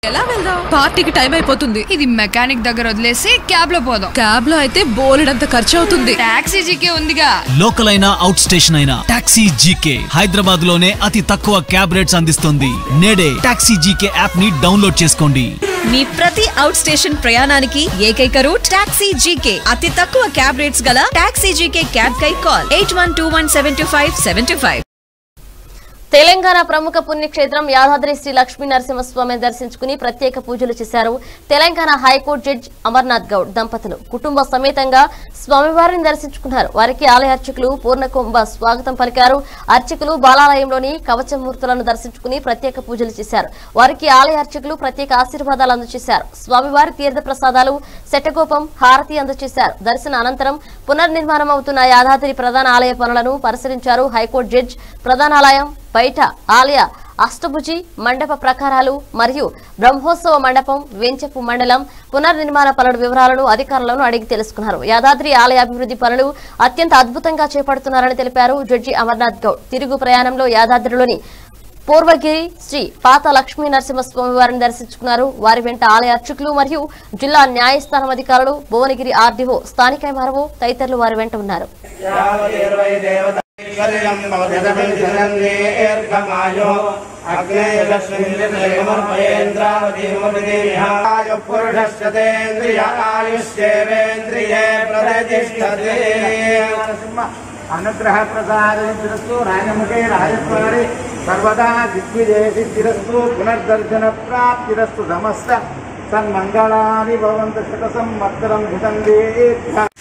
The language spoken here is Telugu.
ఎలా వెళ్దాం పార్టీకి టైం అయిపోతుంది ఇది మెకానిక్ దగ్గర వదిలేసి క్యాబ్ లో పోదాం క్యాబ్ లో అయితే బోలెడంత ఖర్చు అవుతుంది టాక్సీ జీకే ఉందిగా లోకల్ అయినా అవుట్ స్టేషన్ అయినా టాక్సీ జీకే హైదరాబాద్ లోనే అతి తక్కువ క్యాబ్ రేట్స్ అందిస్తుంది నేడే టాక్సీ జీకే యాప్ ని డౌన్లోడ్ చేసుకోండి మీ ప్రతి అవుట్ స్టేషన్ ప్రయాణానికి ఏకైక రూట్ టాక్సీ జీకే అతి తక్కువ క్యాబ్ రేట్స్ గల టాక్సీ జీకే క్యాబ్ కై call eight one two one seven two five seven two five Telangana ప్రముఖ పుణ్యక్షేత్రం యాదాద్రి శ్రీ లక్ష్మీ నరసింహస్వామిని దర్శించుకుని ప్రత్యేక పూజలు చేశారు తెలంగాణ హైకోర్టు జడ్జి అమర్నాథ్ గౌడ్ దంపతులు కుటుంబ సమేతంగా స్వామివారిని దర్శించుకున్నారు వారికి ఆలయ అర్చకులు పూర్ణకుంభ స్వాగతం పలికారు అర్చకులు బాలాలయంలోని కవచమూర్తులను దర్శించుకుని ప్రత్యేక పూజలు చేశారు వారికి ఆలయ అర్చకులు ప్రత్యేక ఆశీర్వాదాలు అందజేశారు స్వామివారి తీర్థ ప్రసాదాలు శటగోపం హారతి అందజేశారు దర్శన అనంతరం పునర్నిర్మాణం అవుతున్న యాదాద్రి ప్రధాన ఆలయ పనులను పరిశీలించారు హైకోర్టు జడ్జి ప్రధానాలయం బయట ఆలయ అష్టభుజి మండప ప్రకారాలు మరియు బ్రహ్మోత్సవ మండపం వెంచపు మండలం పునర్నిర్మాణ పనుల వివరాలను అధికారులను అడిగి తెలుసుకున్నారు యాదాద్రి ఆలయ అభివృద్ధి పనులు అత్యంత అద్భుతంగా చేపడుతున్నారని తెలిపారు జడ్జి అమర్నాథ్ గౌడ్ తిరుగు ప్రయాణంలో యాదాద్రిలోని పూర్వగిరి శ్రీ పాత లక్ష్మీ నరసింహస్వామి వారిని దర్శించుకున్నారు వారి వెంట ఆలయ అర్చకులు మరియు జిల్లా న్యాయస్థానం అధికారులు భువనగిరి ఆర్డీఓ స్థానిక ఎంఆర్ఓ తదితరులు వారి వెంట ఉన్నారు అనుగ్రహ ప్రసాదిరస్తు రాజముఖే రాజత్వారి సర్వదా దిగ్విజయసి చిరస్తు పునర్దర్శన ప్రాప్తిరస్తు సమస్త సన్మంగళాని భవంతు శత సంవత్సరం ఘృతం దీర్ఘ